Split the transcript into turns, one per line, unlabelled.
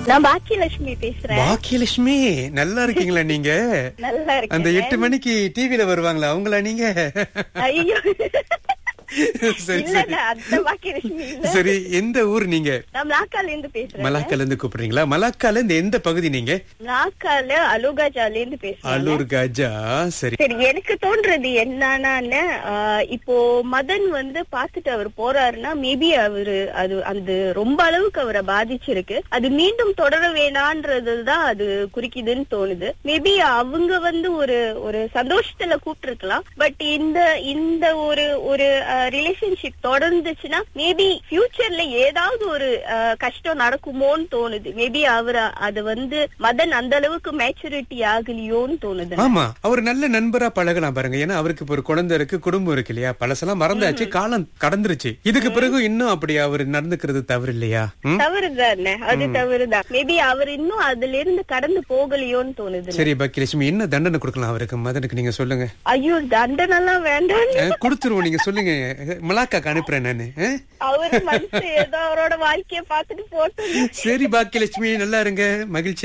நான் பாக்கியலட்சுமி பேசுறேன்
பாக்கியலட்சுமி நல்லா இருக்கீங்களா நீங்க
நல்லா
அந்த
இருக்கேன்
எட்டு மணிக்கு டிவில வருவாங்களா அவங்களா நீங்க
ஐயோ
சரி
இல்ல
சரி
இல்ல அந்த பாக்கியலட்சுமி இல்ல
சரி எந்த ஊர் நீங்க
நான் மலாக்கால இருந்து பேசுறேன்
மலாக்கால இருந்து கூப்பிடுறீங்களா மலாக்கால இருந்து எந்த பகுதி நீங்க
மலாக்கால அலுகாஜால இருந்து பேசுறேன்
அலூர் காஜா சரி
சரி எனக்கு தோன்றது என்னன்னா ஆஹ், இப்போ மதன் வந்து பாத்துட்டு அவர் போறாருன்னா மேபி அவரு அது அந்த ரொம்ப அளவுக்கு அவரை பாதிச்சிருக்கு அது மீண்டும் தொடர வேணான்றதுதான் அது குறிக்குதுன்னு தோணுது மேபி அவங்க வந்து ஒரு ஒரு சந்தோஷத்துல கூப்பிட்டுருக்கலாம் பட் இந்த இந்த ஒரு ஒரு ரிலேஷன்ஷிப் தொடர்ந்துச்சுன்னா மேபி ஃபியூச்சர்ல ஏதாவது ஒரு ஆஹ், கஷ்டம் நடக்குமோன்னு தோணுது மேபி அவர் அது வந்து மதன் அந்த அளவுக்கு மேச்சூரிட்டி ஆகலையோன்னு தோணுது
ஆமா அவர் நல்ல நண்பரா பழகலாம் பாருங்க ஏன்னா அவருக்கு இப்ப ஒரு குழந்தை இருக்கு குடும்பம் இருக்கு இல்லையா பழசெல்லாம் மறந்தாச்சு காலம் கடந்துருச்சு இதுக்கு பிறகு இன்னும் அப்படி அவர் நடந்துக்கிறது தவறு இல்லையா ம்?
தவறுதானே அது தவறுதான் மேபி அவர் இன்னும் அதுல இருந்து கடந்து போகலையோன்னு தோணுது
சரி பாக்கியலட்சுமி என்ன தண்டனை கொடுக்கலாம் அவருக்கு மதனுக்கு நீங்க சொல்லுங்க
ஐயோ தண்டனெல்லாம் வேண்டாம்
அஹ், கொடுத்துருவோம் நீங்க சொல்லுங்க மலாக்காக்கு அனுப்புறேன் நானு அஹ்?
அவர் மனசு ஏதோ அவரோட வாழ்க்கைய பாத்துட்டு போட்டு
சரி பாக்கியலட்சுமி நல்லா இருங்க மகிழ்ச்சி